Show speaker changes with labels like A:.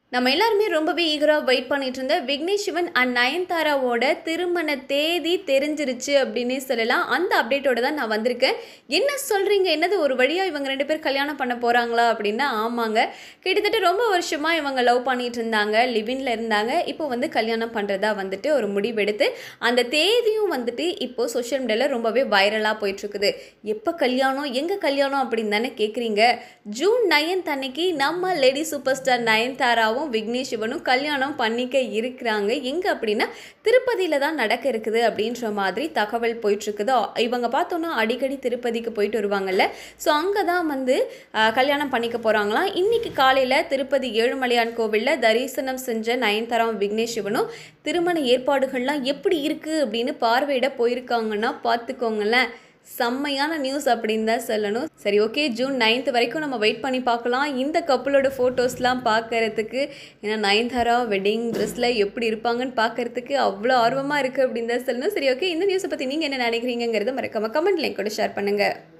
A: நம்ம எல்லாருமே ரொம்பவே ஈகராக வெயிட் பண்ணிட்டு இருந்த விக்னேஷ் சிவன் அண்ட் நயன்தாராவோட திருமண தேதி தெரிஞ்சிருச்சு அப்படின்னே சொல்லலாம் அந்த அப்டேட்டோட தான் நான் வந்திருக்கேன் என்ன சொல்கிறீங்க என்னது ஒரு வழியாக இவங்க ரெண்டு பேர் கல்யாணம் பண்ண போகிறாங்களா அப்படின்னா ஆமாங்க கிட்டத்தட்ட ரொம்ப வருஷமாக இவங்க லவ் பண்ணிட்டு இருந்தாங்க லிவின்ல இருந்தாங்க இப்போ வந்து கல்யாணம் பண்ணுறதா வந்துட்டு ஒரு முடிவெடுத்து அந்த தேதியும் வந்துட்டு இப்போ சோஷியல் மீடியாவில் ரொம்பவே வைரலாக போயிட்டுருக்குது எப்போ கல்யாணம் எங்கே கல்யாணம் அப்படின்னு தானே கேட்குறீங்க ஜூன் நயன்த் அன்னைக்கு நம்ம லேடி சூப்பர் ஸ்டார் நயன்தாராவும் விக்னேஷ் சிவனும் கல்யாணம் பண்ணிக்க இருக்கிறாங்க எங்கே அப்படின்னா திருப்பதியில் தான் நடக்க இருக்குது அப்படின்ற மாதிரி தகவல் போயிட்டுருக்குது இவங்க பார்த்தோன்னா அடிக்கடி திருப்பதிக்கு போயிட்டு வருவாங்கல்ல ஸோ அங்கே தான் வந்து ஆஹ், கல்யாணம் பண்ணிக்க போகிறாங்களாம் இன்னைக்கு காலையில் திருப்பதி ஏழுமலையான் கோவிலில் தரிசனம் செஞ்ச நயன்தாராவும் விக்னேஷ் சிவனும் திருமண ஏற்பாடுகள்லாம் எப்படி இருக்குது அப்படின்னு பார்வையிட போயிருக்காங்கன்னா பார்த்துக்கோங்களேன் செம்மையான நியூஸ் அப்படின்னு தான் சொல்லணும் சரி ஓகே ஜூன் நைன்த் வரைக்கும் நம்ம வெயிட் பண்ணி பார்க்கலாம் இந்த கப்பலோட ஃபோட்டோஸ்லாம் பார்க்கறதுக்கு ஏன்னா நயன்தாரா வெட்டிங் ட்ரெஸ்ஸில் எப்படி இருப்பாங்கன்னு பார்க்கறதுக்கு அவ்வளோ ஆர்வமாக இருக்குது அப்படின்னு தான் சொல்லணும் சரி ஓகே இந்த நியூஸை பற்றி நீங்கள் என்ன நினைக்கிறீங்கிறத மறக்காம கமெண்ட் லிங்க் கூட ஷேர் பண்ணுங்கள்